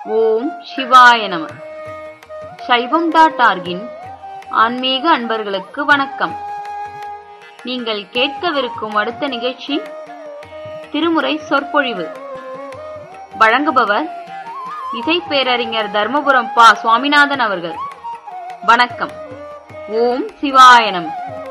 ஓம் சிவாய நம சைவம் டாட் ஆர்கின் ஆன்மீக அன்பர்களுக்கு வணக்கம் நீங்கள் கேட்கவிருக்கும் அடுத்த நிகழ்ச்சி திருமுறை சொற்பொழிவு வழங்குபவர் இசை பேரறிஞர் தர்மபுரம் பா சுவாமிநாதன் அவர்கள் வணக்கம் ஓம் சிவாய நம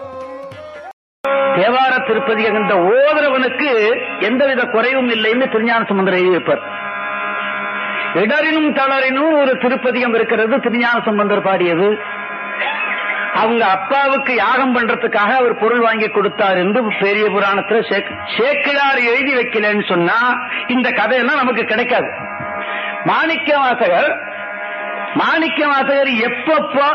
தேவார திருப்பதி என்ற ஓதுறவனுக்கு எந்தவித குறைவும் இல்லைன்னு திருஞான சம்பந்தர் எழுதி வைப்பார் இடரினும் தளரினும் ஒரு திருப்பதிகம் இருக்கிறது திருஞான சம்பந்தர் பாடியது அவங்க அப்பாவுக்கு யாகம் பண்றதுக்காக அவர் பொருள் வாங்கி கொடுத்தார் என்று பெரிய புராணத்துல சேக்- சேக்கிழார் எழுதி வைக்கலன்னு சொன்னா இந்த கதையெல்லாம் நமக்கு கிடைக்காது மாணிக்க வாசகர் மாணிக்க வாசகர் எப்பப்போ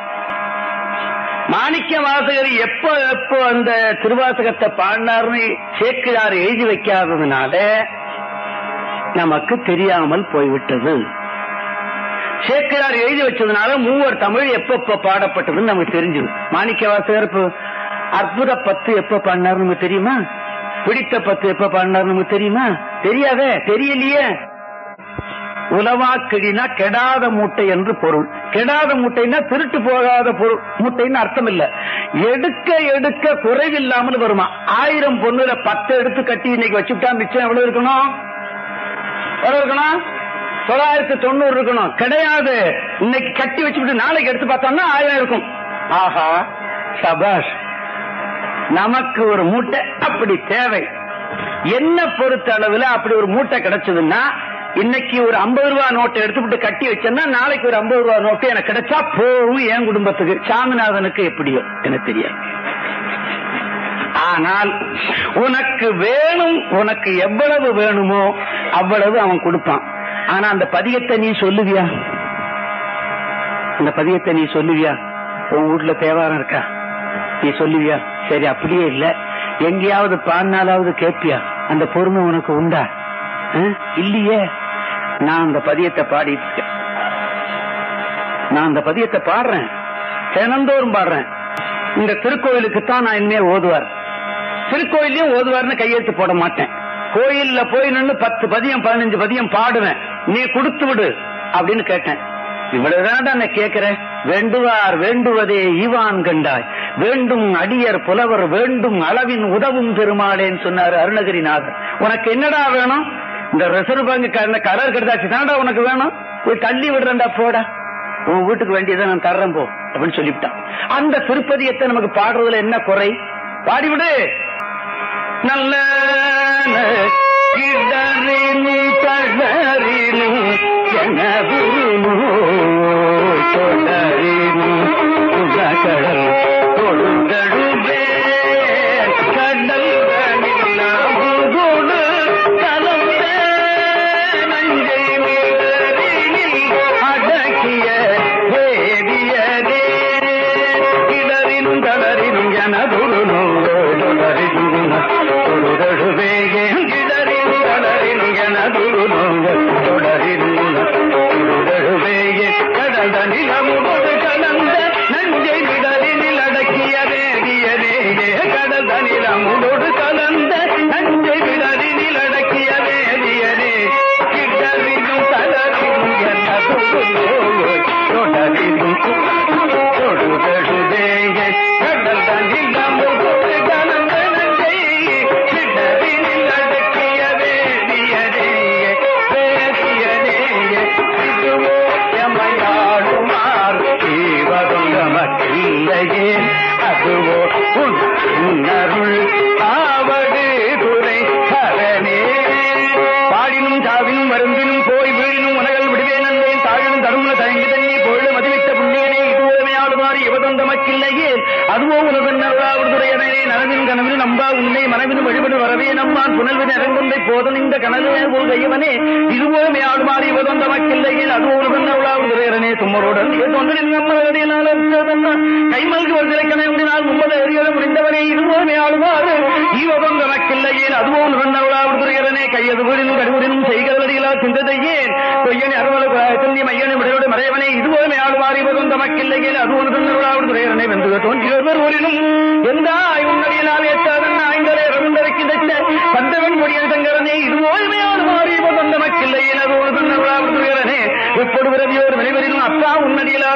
மாணிக்க வாசகர் எப்ப எப்ப அந்த திருவாசகத்தை பாடினார்னு சேக்கிழார் எழுதி வைக்காததுனால நமக்கு தெரியாமல் போய்விட்டது சேக்கிழார் எழுதி வச்சதுனால மூவர் தமிழ் எப்பப்ப பாடப்பட்டதுன்னு நமக்கு தெரிஞ்சது மாணிக்க வாசகர் இப்ப அற்புத பத்து எப்ப பாடினார் நமக்கு தெரியுமா பிடித்த பத்து எப்ப பாடினார் நமக்கு தெரியுமா தெரியாதே தெரியலையே உலவா கிழினா கெடாத மூட்டை என்று பொருள் கெடாத மூட்டைன்னா திருட்டு போகாத பொருள் மூட்டைன்னு அர்த்தம் இல்ல எடுக்க எடுக்க குறைவில்லாமல் வருமா ஆயிரம் பொண்ணுல பத்து எடுத்து கட்டி இன்னைக்கு வச்சுட்டா மிச்சம் எவ்வளவு இருக்கணும் எவ்வளவு இருக்கணும் தொள்ளாயிரத்தி தொண்ணூறு இருக்கணும் கிடையாது இன்னைக்கு கட்டி வச்சுட்டு நாளைக்கு எடுத்து பார்த்தோம்னா ஆயிரம் இருக்கும் ஆஹா சபாஷ் நமக்கு ஒரு மூட்டை அப்படி தேவை என்ன பொறுத்த அளவுல அப்படி ஒரு மூட்டை கிடைச்சதுன்னா இன்னைக்கு ஒரு ஐம்பது ரூபா நோட்டை எடுத்துக்கிட்டு கட்டி வச்சேன்னா நாளைக்கு ஒரு ஐம்பது ரூபா நோட்டு எனக்கு கிடைச்சா போகும் என் குடும்பத்துக்கு சாமிநாதனுக்கு எப்படியோ எனக்கு தெரியாது ஆனால் உனக்கு வேணும் உனக்கு எவ்வளவு வேணுமோ அவ்வளவு அவன் கொடுப்பான் ஆனா அந்த பதியத்தை நீ சொல்லுவியா அந்த பதியத்தை நீ சொல்லுவியா உன் வீட்டுல தேவாரம் இருக்கா நீ சொல்லுவியா சரி அப்படியே இல்ல எங்கேயாவது பாடினாலாவது கேட்பியா அந்த பொறுமை உனக்கு உண்டா ஆ? இல்லையே நான் அந்த பதியத்தை பாடிட்டு இருக்கேன் நான் அந்த பதியத்தை பாடுறேன் தினந்தோறும் பாடுறேன் இந்த திருக்கோயிலுக்கு தான் நான் இனிமே ஓதுவார் திருக்கோயிலையும் ஓதுவார்னு கையெழுத்து போட மாட்டேன் கோயில்ல போய் நின்னு பத்து பதியம் பதினஞ்சு பதியம் பாடுவேன் நீ கொடுத்து விடு அப்படின்னு கேட்டேன் இவ்வளவுதான் நான் கேட்கிறேன் வேண்டுவார் வேண்டுவதே ஈவான் கண்டாய் வேண்டும் அடியர் புலவர் வேண்டும் அளவின் உதவும் பெருமாளேன்னு சொன்னாரு அருணகிரிநாதர் உனக்கு என்னடா வேணும் இந்த ரிசர்வ் பேங்க் கலர் கெடுத்தாச்சு தானடா உனக்கு வேணும் போய் தள்ளி விடுறேன்டா போடா உன் வீட்டுக்கு வேண்டியதை நான் தர்றேன் போ அப்படின்னு சொல்லிவிட்டான் அந்த திருப்பதியத்தை நமக்கு பாடுறதுல என்ன குறை பாடிவிடு நல்ல இடரினும் தளரினும் எனதுருமோ தொடரினும் உலகடல் தொழுதழுவே கடல் அமுதோடு கலந்த நஞ்சை மீதரினில் அடக்கிய வேதியதே இடரினும் தளரினும் எனதுரு நோடரினும் தொழுதழுவே இடரினும் தளரினும் எனதுரு தொடரினும் தொழுதழுவே கடந்த நிலமுகோடு கலந்த நஞ்சை விடலினில் அடக்கிய வேதியதே கடந்த நிலமுகோடு கலந்த நஞ்சை விடலினில் அடக்கிய வேதியதே கிடரினும் தளரினும் எனதுரு தொடரினும் தொழுதழுவே கடல் தனிலமுகோடு கலந்த நஞ்சை விடலினில் அடக்கிய வேதியதே வேதியதே இதுவோ எமையாடுமாறு தீவதும் நமக்கில்லையே அதுவோ உன்னருள் ஆவடு துறை சரணே பாடினும் சாவினும் மருந்தினும் போய் வீழினும் உனகள் விடுவே நந்தேன் தாழினும் தரும தயங்கி தண்ணி பொருள் மதிவித்த புண்ணியனே இது உரிமையாடுமாறு இவதம் தமக்கில்லையே அதுவோ உனதன் நல்லாவுதுரையனே நனவின் கனவில் நம்பா உன்னை மனவினும் வழிபடு வரவே நம்மான் புனல்வின் அரங்கொன்றை போதன் இந்த கனலே போல் கையவனே இதுவோ மேயாடுமாறு இவதம் தமக்கில்லையே அதுவோ உனதன் நல்லாவுதுரையனே தும்மரோடன் தோன்றலின் நம்மளடியினால் கைமல்கு ஒரு திரைக்கனை உண்டினால் முன்பது எறியல முடிந்தவனே இதுவோ மேயாடுமாறு ஈவதம் தமக்கில்லையே அதுவோ உனதன் நல்லாவுதுரையரனே கையது வீடினும் கடுகுடினும் செய்கிறவடிகளா சிந்ததையேன் பொய்யனி அருவல சிந்தி மையனி விடையோடு மறைவனே இதுவோ மேயாடுமாறு இவதம் தமக்கில்லையே அது உனதன் நல்லாவுதுரையரனே வெந்து தோன்றியவர் ஒரினும் எந்த உன்னடியினால் ஏற்றாதன் ஐந்தரை ரகுண்டரைக்கு தச்ச பந்தவன் முடிய சங்கரனே இதுவோ மேயாடுமாறு இவதம் தமக்கில்லையே அது உனதன் நல்லாவுதுரையரனே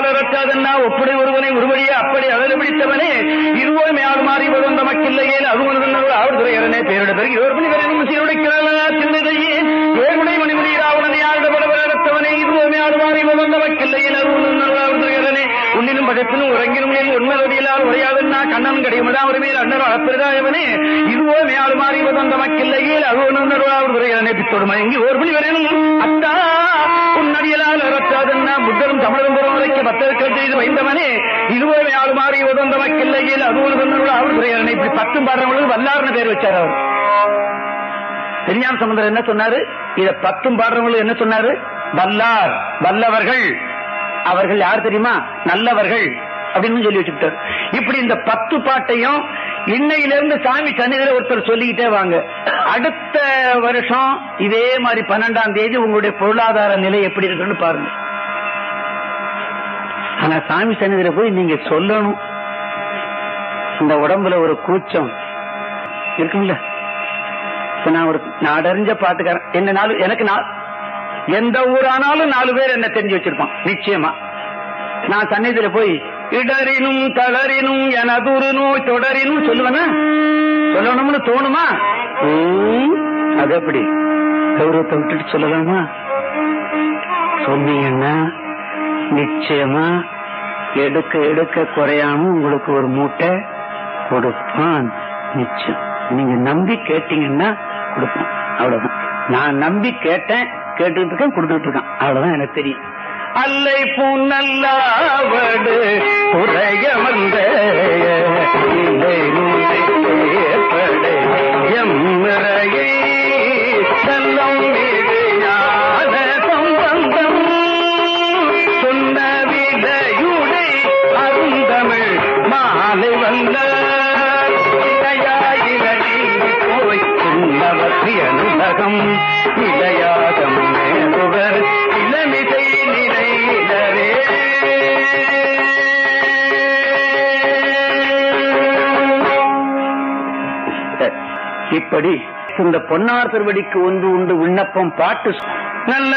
உன்னடியலால் அறற்றாதன்னா ஒப்படை ஒருவனை ஒருவழியே அப்படி அழகு பிடித்தவனே இதுவோ மேல் மாறி வரும் நமக்கில்லையே அது உனது அவர் துறையரனே பேரிட பெருகி ஒரு மணி வரை சீருடைக்கிறாளா சின்னதையே ஏழுனை மணிமணி ராவணனை ஆழ்ந்தபட வளர்த்தவனே இதுவோ மேல் மாறி வரும் நமக்கில்லையே அது உனது அவர் துறையரனே உன்னினும் பகத்தினும் உறங்கினும் என் உண்மையடியலால் உரையாதன்னா கண்ணன் கடியமடா ஒரு மேல் அண்ணர் அளப்பிரதாயவனே இதுவோ மேல் மாறி வரும் நமக்கில்லையே அது உனது அவர் துறையரனே பித்தோடு மயங்கி ஒரு மணி வரையிலும் அத்தா உன்னடியலால் அறற்றாதன்னா புத்தரும் தமிழரும் புறம் வரைக்கும் பத்தர்கள் செய்து வைந்தவனே இதுவோ ஆள் மாறி உதந்த மக்கள் அது ஒரு அவர் துறையரனை இப்படி பத்தும் பாடுறவங்களுக்கு வல்லார்னு பேர் வச்சார் அவர் பெரியாம் சமுந்தரம் என்ன சொன்னாரு இத பத்தும் பாடுறவங்களுக்கு என்ன சொன்னாரு வல்லார் வல்லவர்கள் அவர்கள் யார் தெரியுமா நல்லவர்கள் அப்படின்னு சொல்லி வச்சுட்டார் இப்படி இந்த பத்து பாட்டையும் இன்னையிலிருந்து சாமி சன்னிதியில ஒருத்தர் சொல்லிக்கிட்டே வாங்க அடுத்த வருஷம் இதே மாதிரி பன்னெண்டாம் தேதி உங்களுடைய பொருளாதார நிலை எப்படி இருக்குன்னு பாருங்க ஆனா சாமி சன்னிதியில போய் நீங்க சொல்லணும் இந்த உடம்புல ஒரு கூச்சம் இருக்கும்ல இப்ப நான் ஒரு நாடறிஞ்ச பாட்டுக்காரன் என்ன நாலு எனக்கு நா- எந்த ஊரானாலும் நாலு பேர் என்ன தெரிஞ்சு வச்சிருப்பான் நிச்சயமா நான் சன்னிதியில போய் இடரினும் தளரினும் எனதுரு நோய் தொடரினும் சொல்லுவேனா சொல்லணும்னு தோணுமா ம், அது எப்படி கௌரவத்தை விட்டுட்டு சொல்லலாமா சொன்னீங்கன்னா நிச்சயமா எடுக்க எடுக்க குறையாம உங்களுக்கு ஒரு மூட்டை கொடுப்பான் நிச்சயம் நீங்க நம்பி கேட்டீங்கன்னா கொடுப்பான் அவ்வளவுதான் நான் நம்பி கேட்டேன் கேட்டுட்டு இருக்கேன் கொடுத்துட்டு இருக்கான் அவ்வளவுதான் எனக்கு தெரியும் அல்லை பூநல்லாவடு குறைய வந்த இல்லை நூலை ஏற்படு எம்முறையை செல்லம் மிகு ஞான சம்பந்தம் சொன்ன விதையுடை அருந்தமிழ் மாலை வந்த இளையாயிலி போய் சின்னவற்றி அனுபகம் இளையாதம் மேலுவர் இளமிசை நிலையிலரே இப்படி இந்த பொன்னார் திருவடிக்கு ஒன்று உண்டு விண்ணப்பம் பாட்டு நல்ல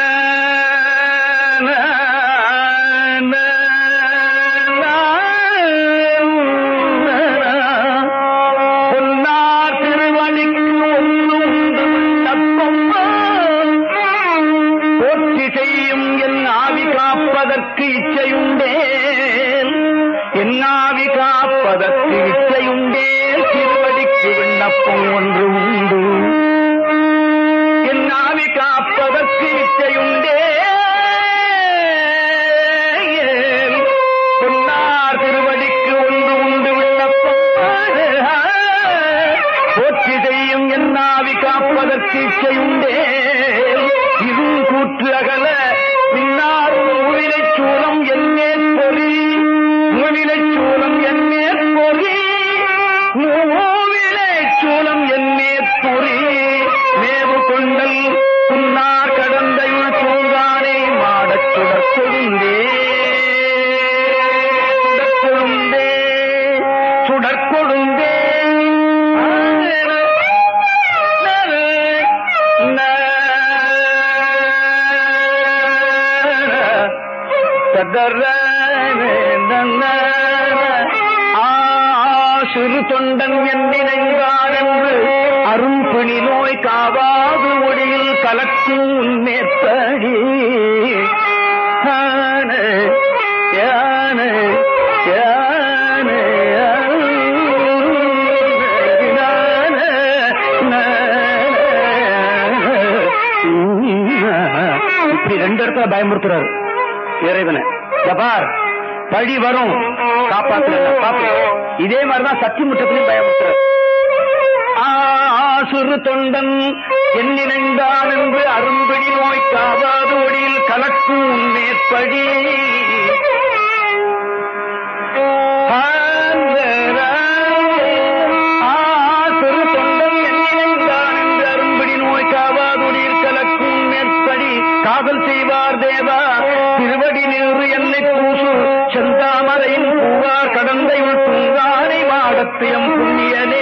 பொன்னார் திருவடிக்கு ஒன்று உண்டு விண்ணப்பம் போற்றி செய்யும் என் ஆவி காப்பதற்கு இச்சையுண்டேன் என் ஆவி காப்பதற்கு இச்சையுண்டேன் திருவடிக்கு விண்ணப்பம் ஒன்று உண்டு என் ஆவி காப்பதற்கு இச்சையுண்டே பொன்னார் திருவடிக்கு ஒன்று உண்டு விண்ணப்பம் போற்றி செய்யும் என் ஆவி காப்பதற்கு இச்சையுண்டே இதுவும் கூற்று அகல பின்னாரும் மூவிலை சூலம் என்னே பொறி மூவிலை சூலம் என்னே பொறி மூவிலை சூலம் என்னே பொறி மேவு கொண்டல் புன்னார் கடந்தையுள் தூங்கானே மாடச் சுடற் கொழுந்தே சுடற் கொழுந்தே சுடற் கொழுந்தே சிறு தொண்டன் என் நினைவார் என்று அரும்பிணி நோய் காவாது ஒளியில் கலக்கும் உன்மேற்படி ஆன, யான, யான, யான, இப்படி ரெண்டு இடத்துல பயமுறுத்துறாரு இறைவனை இத பார் பழி வரும் காப்பாத்து பாப்பு இதே மாதிரிதான் சத்தியமுற்றத்திலையும் பயமுறுத்துறாரு ஆசுறு தொண்டன் என் நினைந்தான் என்று அரும்பிடி நோய் காவாது ஒடியில் கலக்கும் மேற்படி ஆசுறு தொண்டன் என் நினைந்தான் என்று அரும்பிடி நோய் காவாதுடியில் கலக்கும் மேற்படி காதல் செய்வார் தேவா திருவடி நீரு என்னை பூசு செந்தாமரையின் பூவார் கடந்தையுள் துங்கானை மாடத்தியம் புண்ணியனே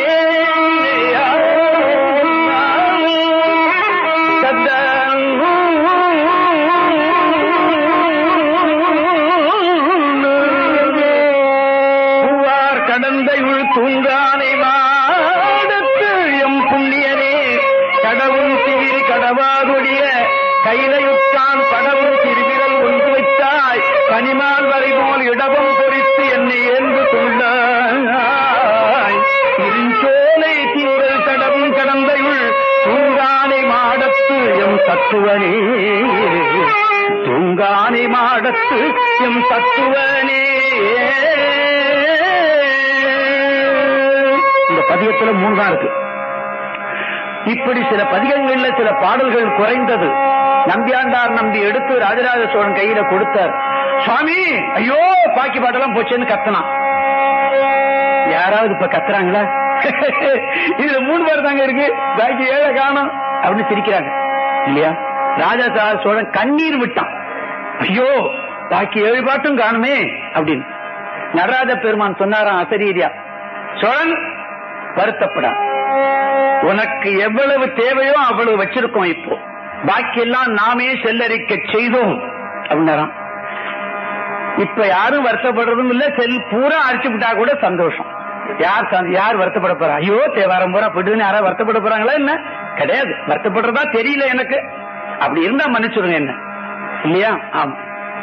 கையிலையுற்றான் படவும் திருவிரல் ஒன்று வைத்தாய் கனிமால் வரை போல் இடவம் பொறித்து என்னை ஏந்து கொள்ளாய் இருஞ்சோலை திங்கள் தடவும் கடந்தையுள் தூங்கானை மாடத்து எம் தத்துவனே தூங்கானை மாடத்து எம் தத்துவனே இந்த பதியத்துல மூணு தான் இருக்கு இப்படி சில பதிகங்கள்ல சில பாடல்கள் குறைந்தது நம்பியாண்டார் நம்பி எடுத்து ராஜராஜ சோழன் கையில கொடுத்தார் சுவாமி ஐயோ பாக்கி பாட்டெல்லாம் போச்சேன்னு கத்தனான் யாராவது இப்ப கத்துறாங்களா இதுல மூணு பேர் தாங்க இருக்கு பாக்கி ஏழை காணும் அப்படின்னு சிரிக்கிறாங்க இல்லையா ராஜா சோழன் கண்ணீர் விட்டான் ஐயோ பாக்கி ஏழு பாட்டும் காணுமே அப்படின்னு நடராஜ பெருமான் சொன்னாராம் அசரீரியா சோழன் வருத்தப்படா உனக்கு எவ்வளவு தேவையோ அவ்வளவு வச்சிருக்கோம் இப்போ பாக்கி எல்லாம் நாமே செல்லரிக்க செய்தோம் அப்படின்னாராம் இப்ப யாரும் வருத்தப்படுறதும் இல்ல செல் பூரா அடிச்சு விட்டா கூட சந்தோஷம் யார் சந்த- யார் வருத்தப்பட போறா ஐயோ தேவாரம் பூரா போயிட்டுன்னு யாராவது வருத்தப்பட போறாங்களா என்ன கிடையாது வருத்தப்படுறதா தெரியல எனக்கு அப்படி இருந்தா மன்னிச்சிருங்க என்ன இல்லையா ஆமா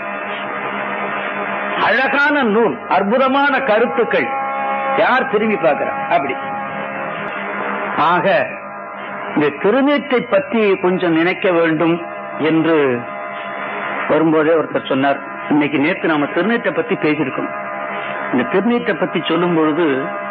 அழகான நூல் அற்புதமான கருத்துக்கள் யார் திரும்பி பார்க்கிறா அப்படி ஆக இந்த திருநீற்றை பற்றி கொஞ்சம் நினைக்க வேண்டும் என்று வரும்போதே ஒருத்தர் சொன்னார் இன்னைக்கு நேத்து நாம திருநீற்றை பத்தி பேசியிருக்கோம் இந்த திருநீற்றை பத்தி சொல்லும் பொழுது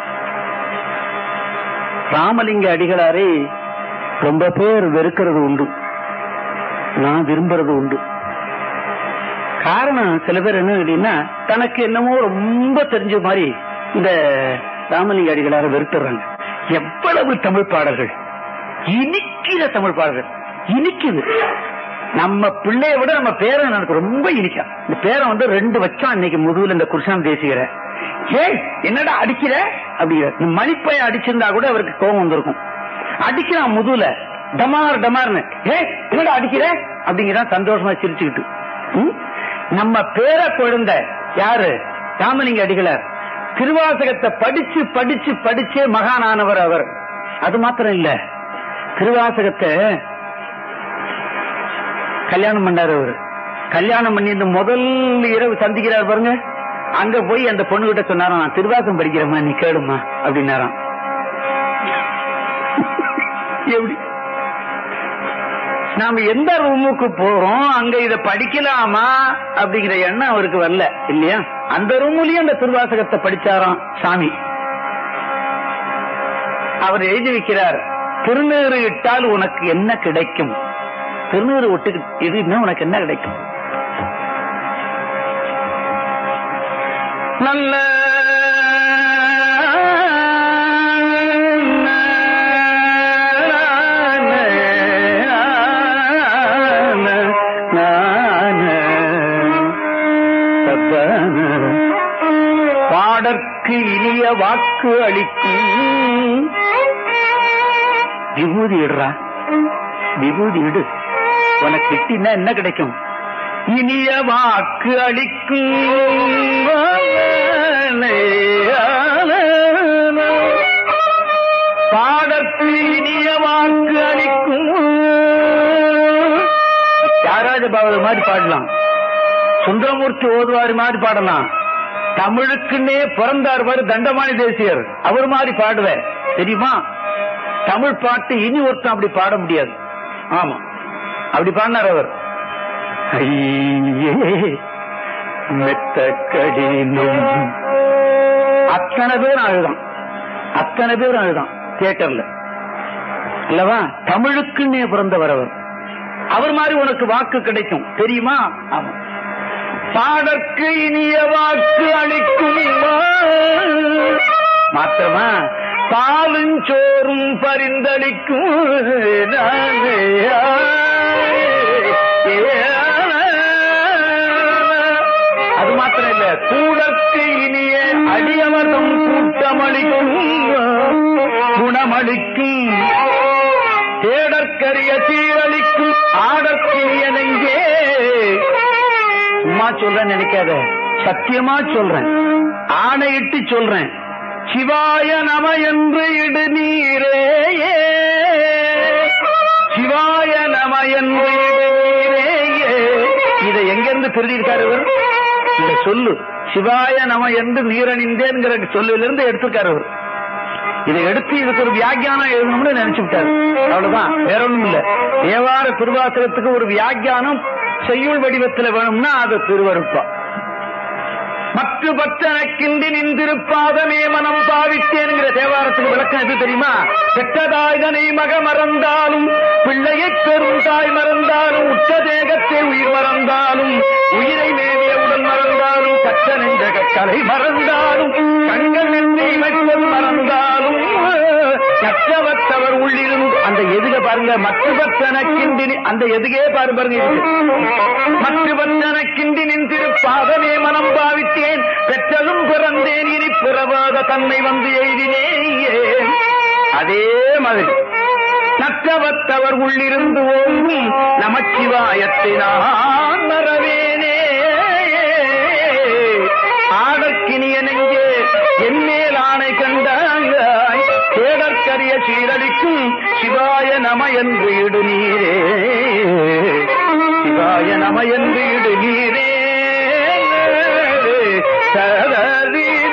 ராமலிங்க அடிகளாரை ரொம்ப பேர் வெறுக்கிறது உண்டு நான் விரும்புறது உண்டு காரணம் சில பேர் என்ன அப்படின்னா தனக்கு என்னமோ ரொம்ப தெரிஞ்ச மாதிரி இந்த ராமலிங்க அடிகளார வெறுத்துறாங்க எவ்வளவு தமிழ் பாடல்கள் இனிக்கிற தமிழ் பாடல்கள் இனிக்குது நம்ம பிள்ளைய விட நம்ம பேரன் எனக்கு ரொம்ப இனிக்கா இந்த பேரன் வந்து ரெண்டு வச்சான் இன்னைக்கு முதுகுல இந்த குருசான் தேசிக்கிற ஏய் என்னடா அடிக்கிற அப்படிங்கிற இந்த மணிப்பைய அடிச்சிருந்தா கூட அவருக்கு கோபம் வந்திருக்கும் அடிக்கிறான் முதுகுல டமார் டமார்னு ஏய் என்னடா அடிக்கிற அப்படிங்கிறான் சந்தோஷமா சிரிச்சுக்கிட்டு ம்? நம்ம பேர குழந்தை யாரு ராமலிங்க அடிகளார் திருவாசகத்தை படிச்சு படிச்சு படிச்சே மகானானவர் அவர் அது மாத்திரம் இல்ல திருவாசகத்தை கல்யாணம் பண்ணாரு அவரு கல்யாணம் பண்ணி இந்த முதல் இரவு சந்திக்கிறார் பாருங்க அங்க போய் அந்த பொண்ணு கிட்ட சொன்னாராம் நான் திருவாசகம் படிக்கிறேம்மா நீ கேளுமா அப்படின்னாராம் எப்படி நாம எந்த ரூமுக்கு போறோம் அங்க இத படிக்கலாமா அப்படிங்கிற எண்ணம் அவருக்கு வரல இல்லையா அந்த ரூம்லயும் அந்த திருவாசகத்தை படிச்சாராம் சாமி அவர் எழுதி வைக்கிறார் திருநீறு இட்டால் உனக்கு என்ன கிடைக்கும் திருநீறு ஒட்டு இதுன்னா உனக்கு என்ன கிடைக்கும் நல்ல பாடற்கு இனிய வாக்கு அளிக்கும் விபூதி இடுறா விபூதி இடு உனக்கு கிட்டினா என்ன கிடைக்கும் இனிய வாக்கு அளிக்கும் பாடற்கு இனிய வாக்கு அளிக்கும் தியாகராஜ பாபர் மாதிரி பாடலாம் சுந்தரமூர்த்தி ஓதுவாரி மாதிரி பாடலாம் தமிழுக்குன்னே பிறந்தார் பாரு தண்டமாணி தேசியர் அவர் மாதிரி பாடுவேன் தெரியுமா தமிழ் பாட்டு இனி ஒருத்தன் அப்படி பாட முடியாது ஆமா அப்படி பாடினார் அவர் ஐயே மெத்த கடினம் அத்தனை பேர் அழுதான் அத்தனை பேர் அழுதான் தியேட்டர்ல அல்லவா தமிழுக்குன்னே பிறந்தவர் அவர் அவர் மாதிரி உனக்கு வாக்கு கிடைக்கும் தெரியுமா ஆமா பாடற்கு இனிய வாக்கு அளிக்கும் மாத்திரமா பாலும் சோறும் பரிந்தளிக்கும் அது மாத்திரம் இல்ல கூடற்கு இனிய அடியவர்தம் கூட்டமளிக்கும் குணமளிக்கும் தேடற்கரிய சீரழிக்கும் ஆடற்கினிய நெஞ்சே சும்மா சொல்றேன் நினைக்காத சத்தியமா சொல்றேன் ஆணையிட்டு சொல்றேன் சிவாய நம என்று இடு நீரே சிவாய நம என்று இடு நீரே திருடி இருக்காரு இவர் இந்த சொல்லு சிவாய நம என்று நீரணிந்தேங்கிற சொல்லிலிருந்து எடுத்திருக்காரு இவர் இதை எடுத்து இதுக்கு ஒரு வியாக்கியானம் எழுதணும்னு நினைச்சு விட்டாரு அவ்வளவுதான் வேற ஒண்ணும் இல்ல தேவார திருவாசகத்துக்கு ஒரு வியாக்கியானம் செய்யுள் வடிவத்துல வேணும்னா அது திருவருப்பா மற்ற பற்றனக்கின்றி நின்றிருப்பாதமே மனம் பாவித்தேன்கிற தேவாரத்துக்கு விளக்கம் எது தெரியுமா பெற்றதாய்தனை மக மறந்தாலும் பிள்ளையைப் பெரும் தாய் மறந்தாலும் உற்ற தேகத்தை உயிர் மறந்தாலும் உயிரை மேவிய உடல் மறந்தாலும் கற்ற நெஞ்ச கலை மறந்தாலும் கண்கள் நின்று இமைப்பது மறந்தாலும் கற்றவத்தவர் உள்ளிருந்து அந்த எதுக பாருங்க மற்றவத்தனக்கின்றி அந்த எதுகே பாரு பாருங்க இதுக்கு. மற்றவத்தனக்கின்றி நின்றிருப்பாதமே மனம் பாவித்தேன் பெற்றதும் பிறந்தேன் இனி பிறவாத தன்மை வந்து எய்தினேன் அதே மாதிரி நற்றவத்தவர் உள்ளிருந்து ஓங்கும் நமச்சிவாயத்தை நான் மறவேனே ஆடற்கினிய நெஞ்சே என்மேல் ஆணை கண்டாய் தேடற்கரிய சீரடிக்கும் சிவாய நம என்று இடு நீரே சிவாய நம என்று இடு நீரே சதவீர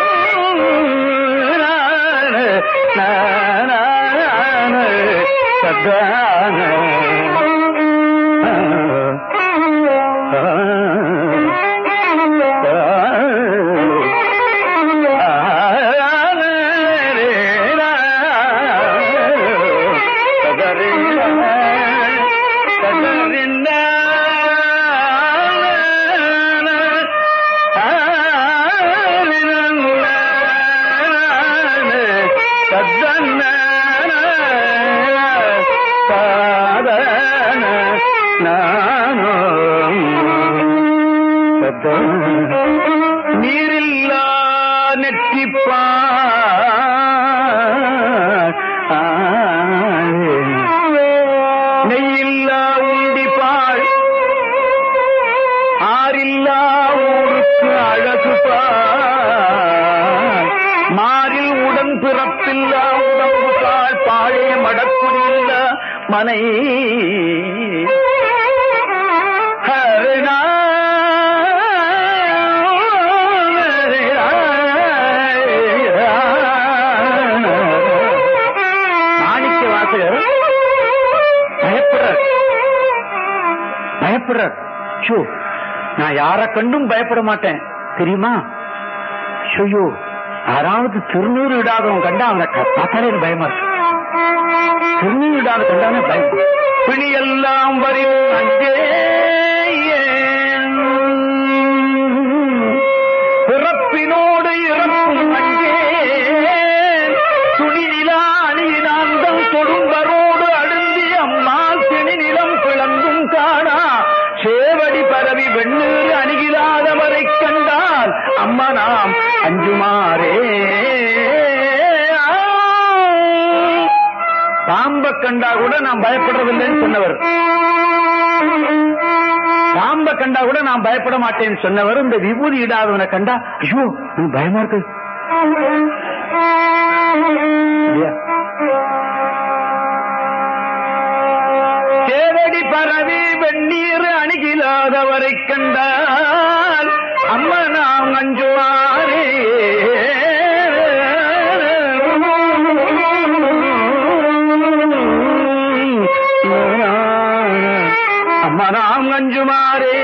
நீரில்லா நெற்றிப்பா நெய்யில்லா உண்டிப்பாள் ஆறில்லா ஊருக்கு அழகு பால் மாறில் உடன் பிறப்பில்லா உடம்பு பால் பாழே மடக்குடில்ல மனை மாணிக்க வாசகர் பயப்படுறார் பயப்படுறார் ஷோ நான் யார கண்டும் பயப்பட மாட்டேன் தெரியுமா ஷோயோ யாராவது திருநூறு இடாதவன் கண்டா அவனை க- பார்த்தாலே எனக்கு பயமா இருக்கு திருநூறு இடாத கண்டானே பயம் பிணியெல்லாம் வரில் அஞ்சே பிறப்பினோடு இறப்பும் அஞ்சே துணிநிலா அணியினாந்தம் தொடும்பரோடு அழுந்தி அம்மா திணிநிலம் பிளந்தும் காணா சேவடி பரவி வெண்ணீர் அணுகிலாதவரை கண்டால் அம்மா நாம் அஞ்சுமாறே பாம்ப கண்டா கூட நான் பயப்படுறதில்லைன்னு சொன்னவர் பாம்ப கண்டா கூட நான் பயப்பட மாட்டேன்னு சொன்னவர் இந்த விபூதி இடாதவனை கண்டா ஐயோ எனக்கு பயமா இருக்கு இல்லையா? சேவடி பரவி வெந்நீர் அணுகிலாதவரை கண்டால் அம்மா நாம் அஞ்சுவாரே அம்மா நாம் அஞ்சுமாரே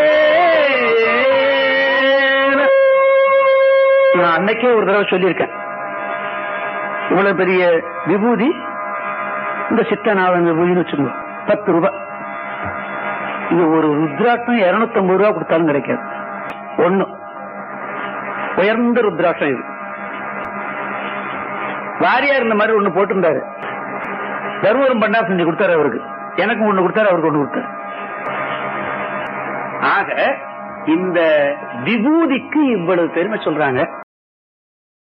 நான் அன்னைக்கே ஒரு தடவை சொல்லியிருக்கேன் இவ்வளவு பெரிய விபூதி இந்த சித்தநாதன் விபூதின்னு வச்சுக்கோங்க பத்து ரூபாய் இது ஒரு ருத்ராட்சம் இருநூத்தி ஐம்பது ரூபாய் கொடுத்தாலும் கிடைக்காது ஒண்ணு உயர்ந்த ருத்ராட்சம் இது வாரியார் இந்த மாதிரி ஒண்ணு போட்டிருந்தாரு தர்மபுரம் பண்டா செஞ்சு கொடுத்தாரு அவருக்கு எனக்கும் ஒண்ணு கொடுத்தாரு அவருக்கு ஒண்ணு கொடுத்தாரு ஆக இந்த விபூதிக்கு இவ்வளவு பெருமை சொல்றாங்க